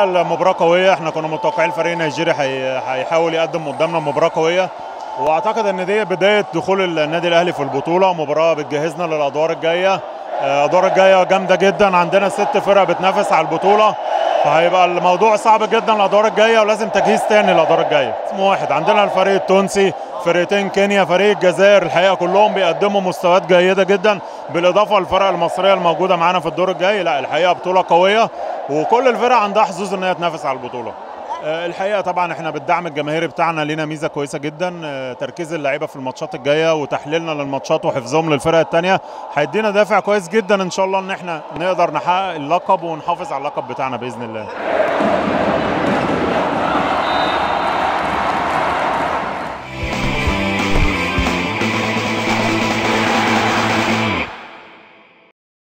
المباراه قويه احنا كنا متوقعين الفريق النيجيري هي- هيحاول يقدم قدامنا مباراه قويه واعتقد ان دي بدايه دخول النادي الاهلي في البطوله مباراه بتجهزنا للادوار الجايه آه، الادوار الجايه جامده جدا عندنا ست فرق بتنافس على البطوله فهيبقى الموضوع صعب جدا الادوار الجايه ولازم تجهيز تاني للادوار الجايه اسم واحد عندنا الفريق التونسي فرقتين كينيا فريق الجزائر الحقيقه كلهم بيقدموا مستويات جيده جدا بالاضافه للفرق المصريه الموجوده معانا في الدور الجاي لا الحقيقه بطوله قويه وكل الفرق عندها حظوظ ان هي تنافس على البطوله آه، الحقيقه طبعا احنا بالدعم الجماهيري بتاعنا لينا ميزه كويسه جدا آه، تركيز اللعيبه في الماتشات الجايه وتحليلنا للماتشات وحفظهم للفرق الثانيه هيدينا دافع كويس جدا ان شاء الله ان احنا نقدر نحقق اللقب ونحافظ على اللقب بتاعنا باذن الله